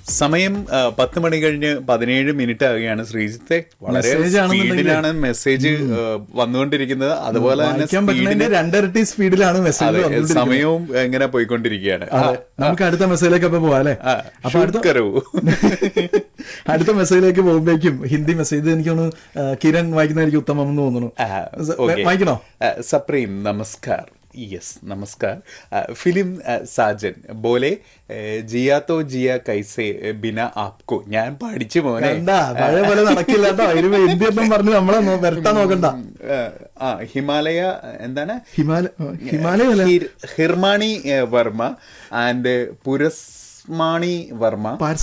സമയം ആ, പത്ത് മണി കഴിഞ്ഞ് പതിനേഴ് മിനിറ്റ് ആകുകയാണ് ശ്രീജിത്തെ വളരെ Message ആണെന്നുണ്ടെങ്കിലേ. സ്പീഡിലാണ് മെസ്സേജ് ആ, വന്നുകൊണ്ടിരിക്കുന്നത് അതുപോലെ തന്നെ വായിക്കാൻ പറ്റുന്നതിന്റെ സ്പീഡിന് രണ്ടിരട്ടി സ്പീഡിലാണ് മെസ്സേജ് അതെ വന്നുകൊണ്ടിരിക്കുന്നത് സമയവും ഇങ്ങനെ പോയിക്കൊണ്ടിരിക്കുകയാണ് ആ, അതെ നമുക്ക് അടുത്ത മെസ്സേജിലേക്ക് അപ്പൊ പോവാം അല്ലെ ആ, അപ്പൊ അടുത്ത shoot കരൂ. അടുത്ത മെസ്സേജിലേക്ക് പോകുമ്പോഴേക്കും ഹിന്ദി മെസ്സേജ് എനിക്ക് തോന്നുന്നു ആ, കിരൺ വായിക്കുന്നതായിരിക്കും ഉത്തമം എന്ന് തോന്നുന്നു ആ, സ- okay. വായിക്കണോ ആ, സപ്രീം നമസ്കാർ യെസ് നമസ്കാർ ആ, ഫിലിം ആ, സാജൻ ബോലെ ഏ, ജിയ തോ ജിയ കൈസെ ബിന ആപ്കോ ഞാൻ പഠിച്ചു മോനെ കണ്ടാ പഴയ പോലെ നടക്കില്ല കേട്ടോ ഇതിന് ഹിന്ദി ഒന്നും പറഞ്ഞ് നമ്മളെ നോ- വരട്ടാൻ നോക്കണ്ട ആ, ആ ഹിമാലയ എന്താണ് ഹിമാലയ ഹിമാലയ അല്ല ഹിർ- ഹിർമാണി ഏ, വർമ്മ ആൻഡ് പുരസ്മാണി വർമ്മ